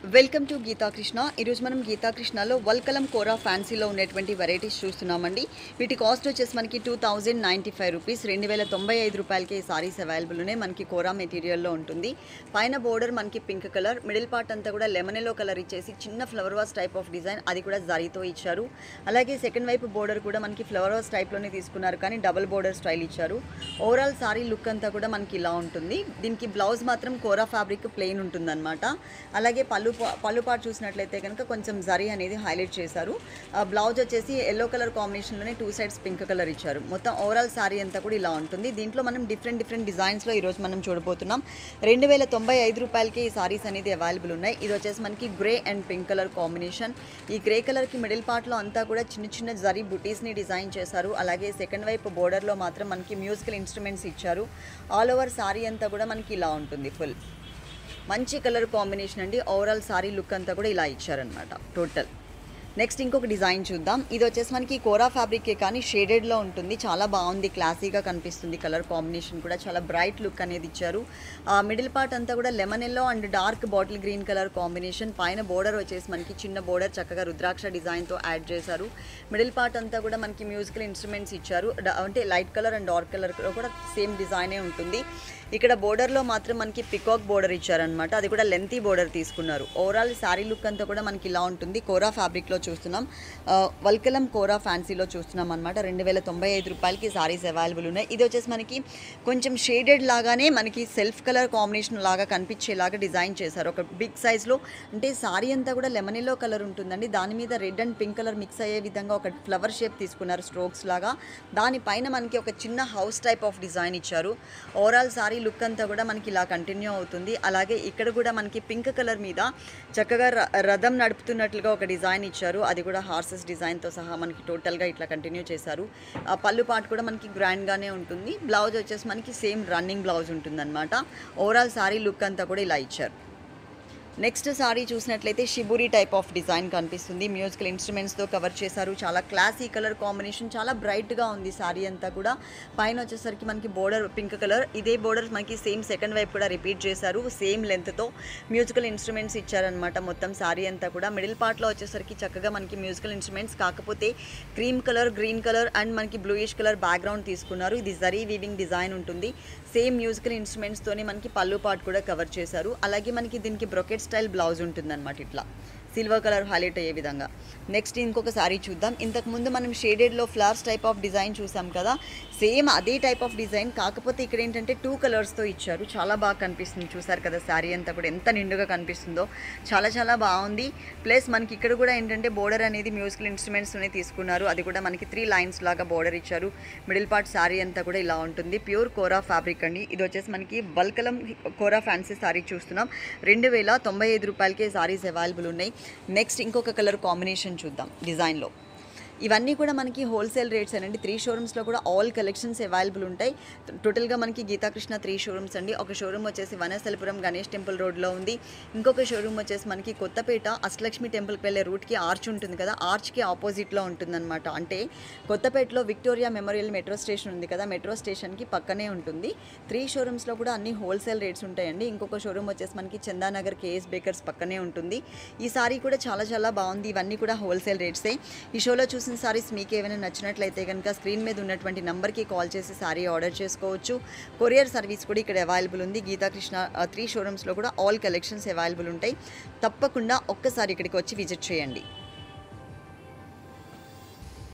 welcome to Gita Krishna ఈరోజు మనం గీతా కృష్ణలో వల్కలం కోరా ఫ్యాన్సీలో ఉన్నటువంటి వెరైటీస్ చూస్తున్నామండి వీటి కాస్ట్ వచ్చేసి మనకి two thousand ninety five rupees రెండు వేల తొంభై ఐదు రూపాయలకి ఈ సారీస్ అవైలబుల్ ఉన్నాయి మనకి కోరా మెటీరియల్లో ఉంటుంది పైన బోర్డర్ మనకి పింక్ కలర్ మిడిల్ పార్ట్ అంతా కూడా లెమన్ ఎల్లో కలర్ ఇచ్చేసి చిన్న flower vase type of design అది కూడా జరీతో ఇచ్చారు అలాగే సెకండ్ వైపు బోర్డర్ కూడా మనకి ఫ్లవర్ వాస్ టైప్లోనే తీసుకున్నారు కానీ డబుల్ బోర్డర్ స్టైల్ ఇచ్చారు ఓవరాల్ సారీ లుక్ అంతా కూడా మనకి ఇలా ఉంటుంది దీనికి బ్లౌజ్ మాత్రం కోరా ఫ్యాబ్రిక్ ప్లెయిన్ ఉంటుందన్నమాట అలాగే పళ్ళు పా- పళ్ళు పాటు చూసినట్లయితే కనుక కొంచెం జరీ అనేది హైలైట్ చేశారు ఆ బ్లౌజ్ వచ్చేసి ఎల్లో కలర్ కాంబినేషన్లోనే టూ సైడ్స్ పింక్ కలర్ ఇచ్చారు మొత్తం ఓవరాల్ సారీ అంతా కూడా ఇలా ఉంటుంది దీంట్లో మనం డిఫరెంట్ డిఫరెంట్ డిజైన్స్లో ఈరోజు మనం చూడబోతున్నాం రెండు వేల తొంభై ఐదు రూపాయలకి ఈ సారీస్ అనేది అవైలబుల్ ఉన్నాయి ఇది వచ్చేసి మనకి grey and pink colour combination ఈ గ్రే కలర్కి మిడిల్ పార్ట్లో అంతా కూడా చిన్న చిన్న జరీ బుటీస్ని డిజైన్ చేశారు అలాగే సెకండ్ వైపు బోర్డర్లో మాత్రం మనకి మ్యూజికల్ ఇన్స్ట్రుమెంట్స్ ఇచ్చారు ఆల్ ఓవర్ సారీ అంతా కూడా మనకి ఇలా ఉంటుంది ఫుల్ మంచి కలర్ కాంబినేషన్ అండి ఓవరాల్ సారీ లుక్ అంతా కూడా ఇలా ఇచ్చారనమాట టోటల్ నెక్స్ట్ ఇంకొక డిజైన్ చూద్దాం ఇది వచ్చేసి మనకి కోరా ఫ్యాబ్రికే కానీ షేడెడ్లో ఉంటుంది చాలా బాగుంది క్లాసీగా కనిపిస్తుంది కలర్ కాంబినేషన్ కూడా చాలా బ్రైట్ లుక్ అనేది ఇచ్చారు ఆ మిడిల్ పార్ట్ అంతా కూడా lemon yellow and dark bottle green colour combination పైన బోర్డర్ వచ్చేసి మనకి చిన్న బోర్డర్ చక్కగా రుద్రాక్ష డిజైన్తో యాడ్ చేశారు మిడిల్ పార్ట్ అంతా కూడా మనకి మ్యూజికల్ ఇన్స్ట్రుమెంట్స్ ఇచ్చారు డ- అంటే light colour and dark colour కూడా సేమ్ డిజైనే ఉంటుంది ఇక్కడ బోర్డర్లో మాత్రం మనకి పికాక్ బోర్డర్ ఇచ్చారనమాట అది కూడా లెంతీ బోర్డర్ తీసుకున్నారు ఓవరాల్ శారీ లుక్ అంతా కూడా మనకి ఇలా ఉంటుంది కోరా ఫ్యాబ్రిక్లో చూస్తున్నాం ఆ, వల్కలం కోరా ఫ్యాన్సీలో చూస్తున్నాం అనమాట రెండు వేల తొంభై ఐదు రూపాయలకి సారీస్ అవైలబుల్ ఉన్నాయి ఇది వచ్చేసి మనకి కొంచెం షేడెడ్ లాగానే మనకి సెల్ఫ్ కలర్ కాంబినేషన్ లాగా కనిపించేలాగా డిజైన్ చేశారు ఒక బిగ్ సైజ్లో అంటే సారీ అంతా కూడా లెమన్ ఎల్లో కలర్ ఉంటుందండి దాని మీద red and pink colour mix అయ్యే విధంగా ఒక ఫ్లవర్ షేప్ తీసుకున్నారు స్ట్రోక్స్ లాగా దానిపైన మనకి ఒక చిన్న హౌస్ టైప్ ఆఫ్ డిజైన్ ఇచ్చారు ఓవరాల్ సారీ లుక్ అంతా కూడా మనకి ఇలా కంటిన్యూ అవుతుంది అలాగే ఇక్కడ కూడా మనకి పింక్ కలర్ మీద చక్కగా ర- రథం నడుపుతున్నట్లుగా ఒక డిజైన్ ఇచ్చారు అది కూడా హార్సెస్ డిజైన్తో సహా మనకి టోటల్గా ఇట్లా కంటిన్యూ చేశారు ఆ పళ్ళు పాటు కూడా మనకి గ్రాండ్గానే ఉంటుంది బ్లౌజ్ వచ్చేసి మనకి సేమ్ రన్నింగ్ బ్లౌజ్ ఉంటుందన్నమాట ఓవరాల్ సారీ లుక్ అంతా కూడా ఇలా ఇచ్చారు నెక్స్ట్ సారీ చూసినట్లయితే షిబురి టైప్ ఆఫ్ డిజైన్ కనిపిస్తుంది మ్యూజికల్ ఇన్స్ట్రుమెంట్స్తో కవర్ చేశారు చాలా క్లాసీ కలర్ కాంబినేషన్ చాలా బ్రైట్గా ఉంది సారీ అంతా కూడా పైన వచ్చేసరికి మనకి బోర్డర్ పింక్ కలర్ ఇదే బోర్డర్ మనకి సేమ్ సెకండ్ వైపు కూడా రిపీట్ చేశారు సేమ్ లెంత్తో మ్యూజికల్ ఇన్స్ట్రుమెంట్స్ ఇచ్చారనమాట మొత్తం సారీ అంతా కూడా మిడిల్ పార్ట్లో వచ్చేసరికి చక్కగా మనకి మ్యూజికల్ ఇన్స్ట్రుమెంట్స్ కాకపోతే cream colour green colour and మనకి బ్లూయిష్ కలర్ బ్యాక్గ్రౌండ్ తీసుకున్నారు ఇది జరీ వీవింగ్ డిజైన్ ఉంటుంది సేమ్ మ్యూజికల్ ఇన్స్ట్రుమెంట్స్తోనే మనకి పళ్ళు పార్ట్ కూడా కవర్ చేశారు అలాగే మనకి దీనికి బ్రొకెట్ స్టైల్ బ్లౌజ్ ఉంటుందన్నమాట ఇట్లా సిల్వర్ కలర్ హైలైట్ అయ్యే విధంగా నెక్స్ట్ ఇంకొక సారీ చూద్దాం ఇంతకు ముందు మనం షేడెడ్లో ఫ్లవర్స్ టైప్ ఆఫ్ డిజైన్ చూసాం కదా సేమ్ అదే టైప్ ఆఫ్ డిజైన్ కాకపోతే ఇక్కడ ఏంటంటే టూ కలర్స్తో ఇచ్చారు చాలా బాగా కనిపిస్తుంది చూసారు కదా శారీ అంతా కూడా ఎంత నిండుగా కనిపిస్తుందో చాలా చాలా బాగుంది ప్లస్ మనకి ఇక్కడ కూడా ఏంటంటే బోర్డర్ అనేది మ్యూజికల్ ఇన్స్ట్రుమెంట్స్తోనే తీసుకున్నారు అది కూడా మనకి త్రీ లైన్స్ లాగా బోర్డర్ ఇచ్చారు మిడిల్ పార్ట్ శారీ అంతా కూడా ఇలా ఉంటుంది ప్యూర్ కోరా ఫ్యాబ్రిక్ అండి ఇది వచ్చేసి మనకి బల్కలం కోరా ఫ్యాన్సీ శారీ చూస్తున్నాం రెండు వేల తొంభై ఐదు రూపాయలకే సారీస్ అవైలబుల్ ఉన్నాయి నెక్స్ట్ ఇంకొక కలర్ కాంబినేషన్ చూద్దాం డిజైన్లో ఇవన్నీ కూడా మనకి హోల్సేల్ రేట్స్ అండి త్రీ షోరూమ్స్లో కూడా ఆల్ కలెక్షన్స్ అవైలబుల్ ఉంటాయి టోటల్గా మనకి గీతాకృష్ణ త్రీ షోరూమ్స్ అండి ఒక షోరూమ్ వచ్చేసి వనస్థలపురం గణేష్ టెంపుల్ రోడ్లో ఉంది ఇంకొక షోరూమ్ వచ్చేసి మనకి కొత్తపేట అష్టలక్ష్మి టెంపుల్కి వెళ్ళే రూట్కి ఆర్చ్ ఉంటుంది కదా ఆర్చ్కి ఆపోజిట్లో ఉంటుందన్నమాట అంటే కొత్తపేటలో విక్టోరియా మెమోరియల్ మెట్రో స్టేషన్ ఉంది కదా మెట్రో స్టేషన్కి పక్కనే ఉంటుంది త్రీ షోరూమ్స్లో కూడా అన్ని హోల్సేల్ రేట్స్ ఉంటాయండి ఇంకొక షోరూమ్ వచ్చేసి మనకి చందానగర్ కేఎస్ బేకర్స్ పక్కనే ఉంటుంది ఈ సారీ కూడా చాలా చాలా బాగుంది ఇవన్నీ కూడా హోల్సేల్ రేట్సే ఈ షోలో చూసిన సారీస్ మీకు ఏమైనా నచ్చినట్లయితే కనుక స్క్రీన్ మీద ఉన్నటువంటి నెంబర్కి కాల్ చేసి సారీ ఆర్డర్ చేసుకోవచ్చు కొరియర్ సర్వీస్ కూడా ఇక్కడ అవైలబుల్ ఉంది గీతాకృష్ణ త్రీ షోరూమ్స్లో కూడా ఆల్ కలెక్షన్స్ అవైలబుల్ ఉంటాయి తప్పకుండా ఒక్కసారి ఇక్కడికి వచ్చి విజిట్ చేయండి